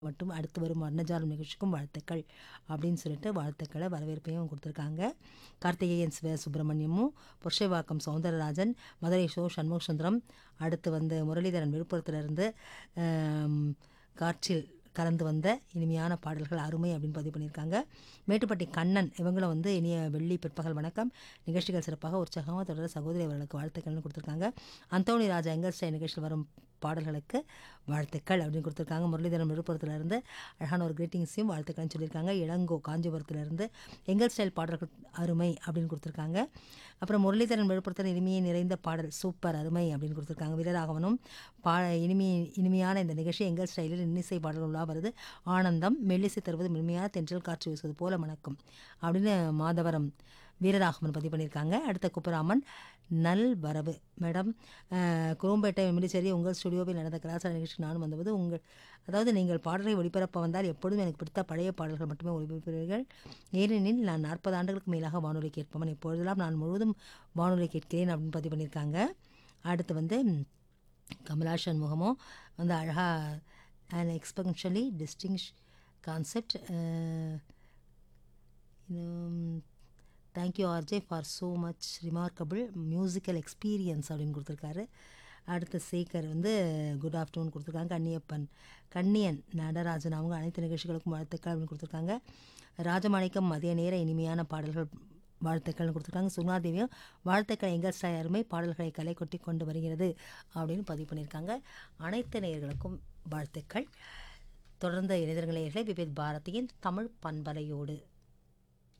மட்டும் அடுத்து வரும் வர்ணஜாலம் நிகழ்ச்சிக்கும் வாழ்த்துக்கள் அப்படின்னு சொல்லிட்டு வாழ்த்துக்களை வரவேற்பையும் கொடுத்துருக்காங்க கார்த்திகேயன் சிவ சுப்பிரமணியமும் புருஷவாக்கம் சௌந்தரராஜன் மதுரை ஷோ சண்முக சுந்தரம் அடுத்து வந்து முரளிதரன் விழுப்புரத்துலேருந்து காற்றில் கலந்து வந்த இனிமையான பாடல்கள் அருமை அப்படின்னு பதிவு பண்ணியிருக்காங்க மேட்டுப்பட்டி கண்ணன் இவங்களும் வந்து இனிய வெள்ளி பிற்பகல் வணக்கம் நிகழ்ச்சிகள் சிறப்பாக உற்சாகமாக தொடர சகோதரி அவர்களுக்கு வாழ்த்துக்கள்னு கொடுத்துருக்காங்க அந்தோணி ராஜா எங்கர் ஸ்டை நிகழ்ச்சியில் வரும் பாடல்களுக்கு வாழ்த்துக்கள் அப்படின்னு கொடுத்துருக்காங்க முரளிதரன் விழுப்புரத்துலேருந்து அழகான ஒரு கிரீட்டிங்ஸையும் வாழ்த்துக்கள்னு சொல்லியிருக்காங்க இளங்கோ காஞ்சிபுரத்துலேருந்து எங்கள் ஸ்டைல் பாடல்கள் அருமை அப்படின்னு கொடுத்துருக்காங்க அப்புறம் முரளிதரன் விழுப்புரத்தில் இனிமையை நிறைந்த பாடல் சூப்பர் அருமை அப்படின்னு கொடுத்துருக்காங்க வீரராகவனும் பா இனிமை இனிமையான இந்த நிகழ்ச்சி எங்கள் ஸ்டைலில் இன்னிசை பாடல் உள்ளா வருது ஆனந்தம் மெல்லிசை தருவது மென்மையான தென்றல் காற்று வீசுவது போல மணக்கும் அப்படின்னு மாதவரம் வீரராகவன் பதிவு பண்ணியிருக்காங்க அடுத்த குப்பராமன் நல் வரவு மேடம் குரோம்பேட்டை மிடிச்சேரி உங்கள் ஸ்டுடியோவில் நடந்த கலாச்சார நிகழ்ச்சிக்கு நானும் வந்தபோது உங்கள் அதாவது நீங்கள் பாடலை ஒளிபரப்ப வந்தால் எப்பொழுதும் எனக்கு பிடித்த பழைய பாடல்கள் மட்டுமே ஒளிபரப்புவீர்கள் ஏனெனில் நான் நாற்பது ஆண்டுகளுக்கு மேலாக வானொலி கேட்பவன் இப்பொழுதெல்லாம் நான் முழுவதும் வானொலி கேட்கிறேன் அப்படின்னு பதிவு பண்ணியிருக்காங்க அடுத்து வந்து கமலா சண்முகமும் வந்து அழகாக and especially distinct concept thank you RJ for so much remarkable musical experience அப்படின்னு கொடுத்துருக்காரு அடுத்து சேகர் வந்து குட் ஆஃப்டர்நூன் கொடுத்துருக்காங்க கன்னியப்பன் கன்னியன் நடராஜன் அவங்க அனைத்து நிகழ்ச்சிகளுக்கும் வாழ்த்துக்கள் அப்படின்னு கொடுத்துருக்காங்க ராஜமாணிக்கம் மதிய நேர இனிமையான பாடல்கள் வாழ்த்துக்கள்னு கொடுத்துருக்காங்க சுகுணாதேவியும் வாழ்த்துக்கள் எங்கள் ஸ்டாய் அருமை பாடல்களை கலை கொட்டி கொண்டு வருகிறது அப்படின்னு பதிவு பண்ணியிருக்காங்க அனைத்து நேயர்களுக்கும் வாழ்த்துக்கள் தொடர்ந்த இளைஞர்களே விவேத் பாரதியின் தமிழ் பண்பலையோடு